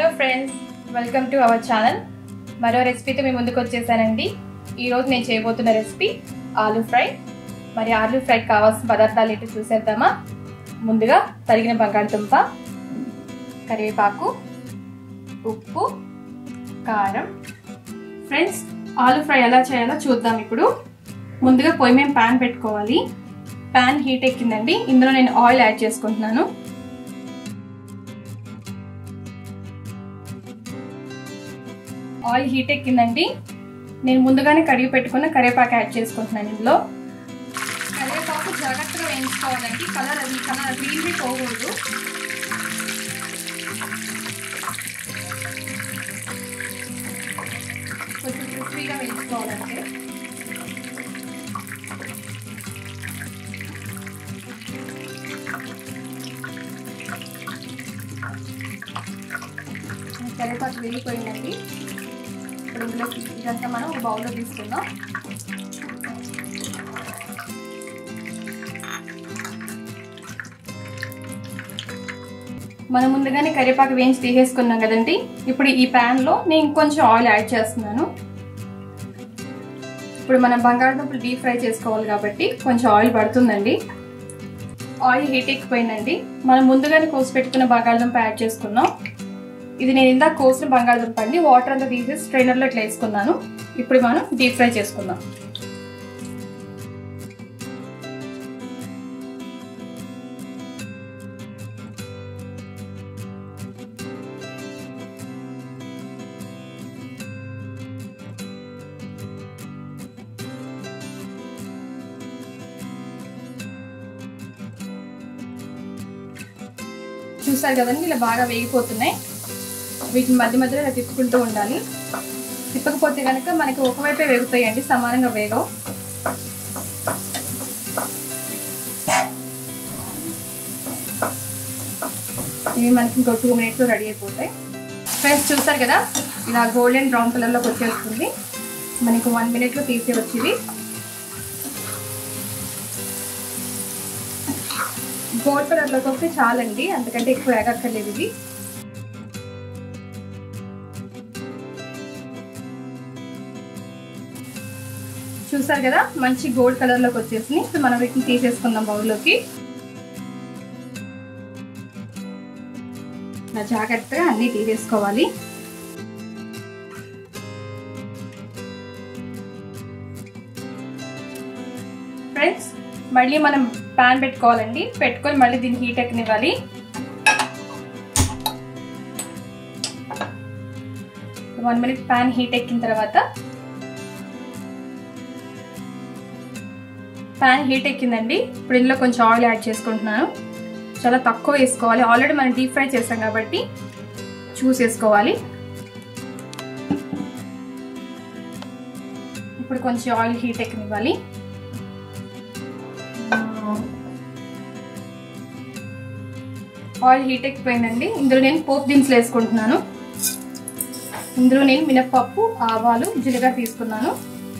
friends welcome to our channel మరో రెసిపీతో మీ ముందుకు వచ్చేసానండి ఈరోజు నేను చేయబోతున్న రెసిపీ ఆలూ ఫ్రై మరి ఆలూ ఫ్రై కావాల్సిన పదార్థాలు ఏంటో చూసేద్దామా ముందుగా తరిగిన బంగాళదుంప కరివేపాకు ఉప్పు కారం ఫ్రెండ్స్ ఆలూ ఫ్రై ఎలా చేయాలో చూద్దాం ఇప్పుడు ముందుగా పొయ్యి మేము ప్యాన్ పెట్టుకోవాలి ప్యాన్ హీట్ ఎక్కిందండి ఇందులో నేను ఆయిల్ యాడ్ చేసుకుంటున్నాను ఆయిల్ హీట్ ఎక్కిందండి నేను ముందుగానే కడిగి పెట్టుకున్న కరివేపాకు యాడ్ చేసుకుంటున్నాను ఇందులో కరివేపాకు జాగ్రత్తగా వేయించుకోవాలండి కలర్ అది కలర్ గ్రీన్వి పోకూడదు కొంచెం క్రిస్పీగా వేయించుకోవాలంటే కరివేపాకు వేగిపోయిందండి ఇప్పుడు ఇందులో ఇదంతా మనం ఒక బౌల్లో తీసుకుందాం మనం ముందుగానే కరివేపాకు వేయించి తీసేసుకున్నాం కదండి ఇప్పుడు ఈ ప్యాన్లో నేను ఇంకొంచెం ఆయిల్ యాడ్ చేస్తున్నాను ఇప్పుడు మనం బంగాళదుంపలు డీప్ ఫ్రై చేసుకోవాలి కాబట్టి కొంచెం ఆయిల్ పడుతుందండి ఆయిల్ హీట్ ఎక్కిపోయిందండి మనం ముందుగానే కోసి పెట్టుకున్న బంగాళదుంప యాడ్ చేసుకున్నాం ఇది నేను ఇందాక కోసిన బంగాళదుంప అండి వాటర్ అంతా తీసేసి స్ట్రైనర్లో ఇట్లా వేసుకున్నాను ఇప్పుడు మనం డీప్ ఫ్రై చేసుకుందాం చూసారు కదండి ఇలా బాగా వేగిపోతున్నాయి వీటిని మధ్య మధ్యలో ఇలా తిప్పుకుంటూ ఉండాలి తిప్పకపోతే కనుక మనకి ఒకవైపే వేగుతాయండి సమానంగా వేగవు ఇవి మనకి ఇంకో టూ మినిట్స్లో రెడీ అయిపోతాయి ఫ్రెండ్స్ చూసారు కదా ఇలా గోల్డెన్ బ్రౌన్ కలర్లోకి వచ్చేస్తుంది మనకి వన్ మినిట్లో తీసే వచ్చింది గోల్డ్ కలర్లోకి వస్తే చాలండి అంతకంటే ఎక్కువ వేగక్కర్లేదు ఇది చూసారు కదా మంచి గోల్డ్ కలర్ లోకి వచ్చేసి ఇప్పుడు మనం వీటిని తీసేసుకుందాం బౌల్లోకి జాగ్రత్తగా అన్నీ తీసేసుకోవాలి ఫ్రెండ్స్ మళ్ళీ మనం ప్యాన్ పెట్టుకోవాలండి పెట్టుకొని మళ్ళీ దీన్ని హీట్ ఎక్కనివ్వాలి వన్ మినిట్ ప్యాన్ హీట్ ఎక్కిన తర్వాత ప్యాన్ హీట్ ఎక్కిందండి ఇప్పుడు ఇందులో కొంచెం ఆయిల్ యాడ్ చేసుకుంటున్నాను చాలా తక్కువ వేసుకోవాలి ఆల్రెడీ మనం డీప్ ఫ్రై చేసాం కాబట్టి చూస్ వేసుకోవాలి ఇప్పుడు కొంచెం ఆయిల్ హీట్ ఎక్కనివ్వాలి ఆయిల్ హీట్ ఎక్కిపోయిందండి ఇందులో నేను పోపు దినుసులు వేసుకుంటున్నాను ఇందులో నేను మినప్పప్పు ఆవాలు జీలకర్ర తీసుకున్నాను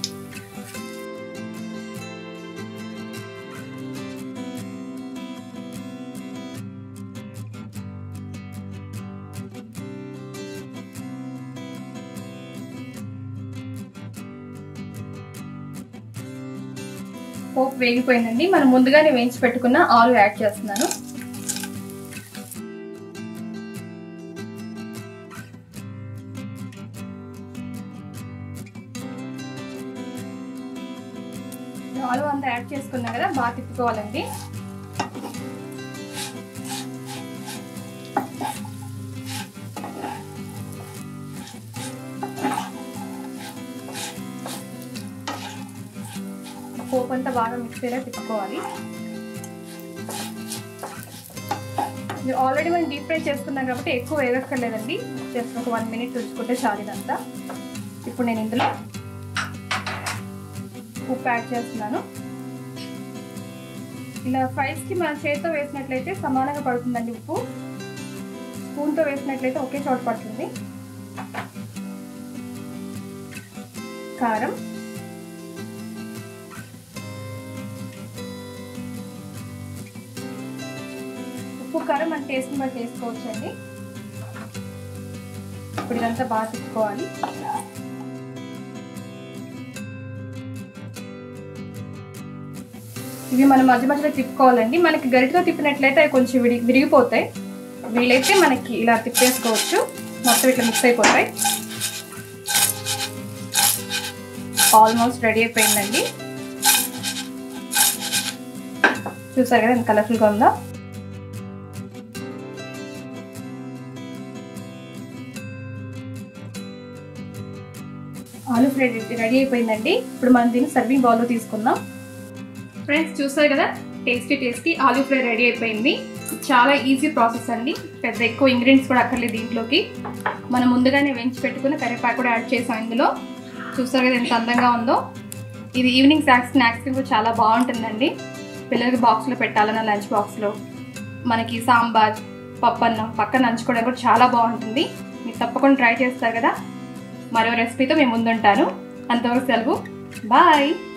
పోపు వేగిపోయిందండి మనం ముందుగానే వేయించి పెట్టుకున్న ఆలు యాడ్ చేస్తున్నాను ఆలు అంతా యాడ్ చేసుకున్నా కదా బాగా తిప్పుకోవాలండి పోపు అంతా బాగా మిక్స్ అయ్యేలా తిప్పుకోవాలి ఇది ఆల్రెడీ మనం డీప్ ఫ్రై చేసుకున్నాం కాబట్టి ఎక్కువ వేగక్కర్లేదండి జస్ట్ ఒక వన్ మినిట్ ఉంచుకుంటే చాలు ఇదంతా ఇప్పుడు నేను ఇందులో ఉప్పు యాడ్ చేస్తున్నాను ఇలా ఫ్రైస్కి మన చేతితో వేసినట్లయితే సమానంగా పడుతుందండి ఉప్పు స్పూన్తో వేసినట్లయితే ఒకే చోట పడుతుంది కారం ఉప్పు కారం మన టేస్ట్ని బట్టి వేసుకోవచ్చండి ఇప్పుడు ఇదంతా బాగా తిప్పుకోవాలి ఇవి మనం మధ్య మధ్యలో తిప్పుకోవాలండి మనకి గరిటతో తిప్పినట్లయితే అవి కొంచెం విడి విరిగిపోతాయి వీలైతే మనకి ఇలా తిప్పేసుకోవచ్చు మొత్తం ఇట్లా మిక్స్ అయిపోతాయి ఆల్మోస్ట్ రెడీ అయిపోయిందండి చూసారు కదా ఎంత కలర్ఫుల్గా ఉందో ఆలు ఫ్రై రెడీ అయిపోయిందండి ఇప్పుడు మనం దీన్ని సర్వింగ్ బౌల్లో తీసుకుందాం ఫ్రెండ్స్ చూసారు కదా tasty tasty aloo fry ready అయిపోయింది చాలా ఈజీ ప్రాసెస్ అండి పెద్ద ఎక్కువ ఇంగ్రీడియంట్స్ కూడా అక్కర్లేదు దీంట్లోకి మనం ముందుగానే వెంచి పెట్టుకుని కరివేపాకు కూడా యాడ్ చేసాం ఇందులో చూసారు కదా ఎంత అందంగా ఉందో ఇది ఈవినింగ్ స్నాక్స్ స్నాక్స్ కూడా చాలా బాగుంటుందండి పిల్లలకి బాక్స్లో పెట్టాలన్న లంచ్ బాక్స్లో మనకి సాంబార్ పప్పు అన్నం పక్కన నంచుకోవడానికి కూడా చాలా బాగుంటుంది మీరు తప్పకుండా ట్రై చేస్తారు కదా మరో రెసిపీతో మేము ముందుంటాను అంతవరకు సెలవు బాయ్